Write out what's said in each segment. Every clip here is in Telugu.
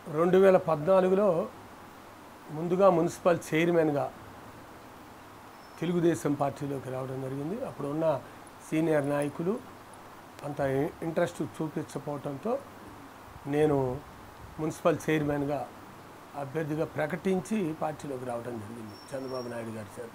రెండు వేల పద్నాలుగులో ముందుగా మున్సిపల్ చైర్మన్గా తెలుగుదేశం పార్టీలోకి రావడం జరిగింది అప్పుడు ఉన్న సీనియర్ నాయకులు అంత ఇ- ఇంట్రెస్ట్ చూపించకపోవడంతో నేను మున్సిపల్ చైర్మన్గా అభ్యర్థిగా ప్రకటించి పార్టీలోకి రావడం జరిగింది చంద్రబాబు నాయుడు గారి చేత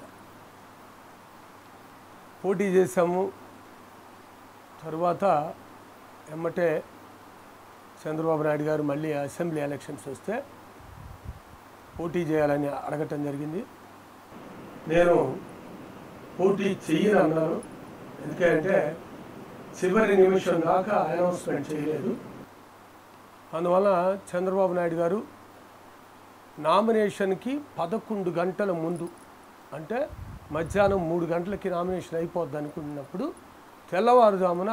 పోటీ చేశాము తరువాత ఎమ్మటే చంద్రబాబు నాయుడు గారు మళ్ళీ అసెంబ్లీ ఎలక్షన్స్ వస్తే పోటీ చేయాలని అడగటం జరిగింది నేను పోటీ చెయ్యనన్నాను ఎందుకంటే చివరి నిమిషం దాకా అనౌన్స్మెంట్ చేయలేదు అందువల్ల చంద్రబాబు నాయుడు గారు నామినేషన్కి పదకొండు గంటల ముందు అంటే మధ్యాహ్నం మూడు గంటలకి నామినేషన్ అయిపోద్ది అనుకున్నప్పుడు తెల్లవారుజామున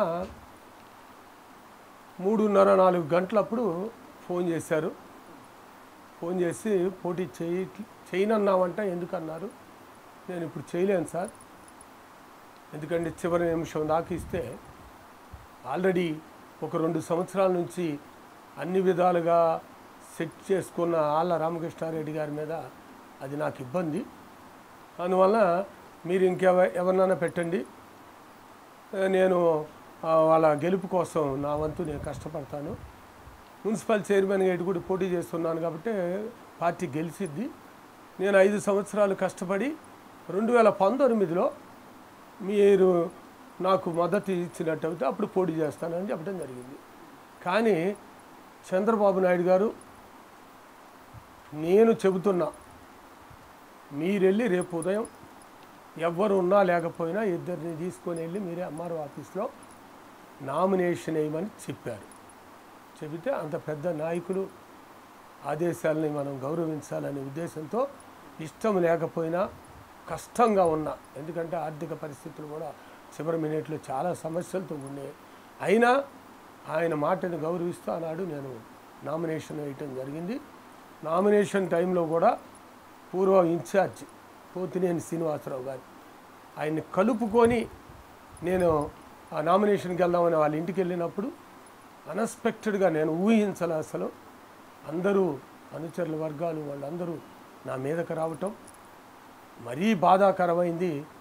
మూడున్నర నాలుగు గంటలప్పుడు ఫోన్ చేశారు ఫోన్ చేసి పోటీ చేయి చేయనన్నామంట ఎందుకన్నారు నేను ఇప్పుడు చేయలేను సార్ ఎందుకంటే చివరి నిమిషం దాకా ఇస్తే ఆల్రెడీ ఒక రెండు సంవత్సరాల నుంచి అన్ని విధాలుగా సెట్ చేసుకున్న ఆళ్ళ రామకృష్ణారెడ్డి గారి మీద అది నాకు ఇబ్బంది అందువల్ల మీరు ఇంకెవ ఎవరినైనా పెట్టండి ఆ, నేను ఆ, వాళ్ళ గెలుపు కోసం నా వంతు నేను కష్టపడతాను మున్సిపల్ చైర్మన్గా ఇటు కూడా పోటీ చేస్తున్నాను కాబట్టి పార్టీ గెలిచిద్ది నేను ఐదు సంవత్సరాలు కష్టపడి రెండు వేల పంతొమ్మిదిలో మీరు నాకు మద్దతు ఇచ్చినట్టయితే అప్పుడు పోటీ చేస్తానని చెప్పడం జరిగింది కానీ చంద్రబాబు నాయుడు గారు నేను చెబుతున్నా మీరెళ్ళి రేపు ఉదయం ఎవ్వరు ఉన్నా లేకపోయినా ఇద్దరిని తీసుకొని వెళ్ళి మీరే ఎంఆర్ఓ ఆఫీస్లో నామినేషన్ వేయమని చెప్పారు చెబితే అంత పెద్ద నాయకులు ఆదేశాలని మనం గౌరవించాలనే ఉద్దేశంతో ఇష్టం లేకపోయినా కష్టంగా ఉన్నా ఎందుకంటే ఆర్థిక పరిస్థితులు కూడా చివరి మినిట్లో చాలా సమస్యలతో ఉన్నాయి అయినా ఆయన మాటను గౌరవిస్తూ ఆనాడు నేను నామినేషన్ వేయటం జరిగింది నామినేషన్ టైంలో కూడా పూర్వ ఇన్ఛార్జ్ పోతినేని శ్రీనివాసరావు గారు ఆయన్ని కలుపుకొని నేను ఆ నామినేషన్కి వెళ్దామని వాళ్ళ ఇంటికి వెళ్ళినప్పుడు అన్ఎక్స్పెక్టెడ్గా నేను ఊహించలే అసలు అందరూ అనుచరుల వర్గాలు వాళ్ళందరూ నా మీదకి రావటం మరీ బాధాకరమైంది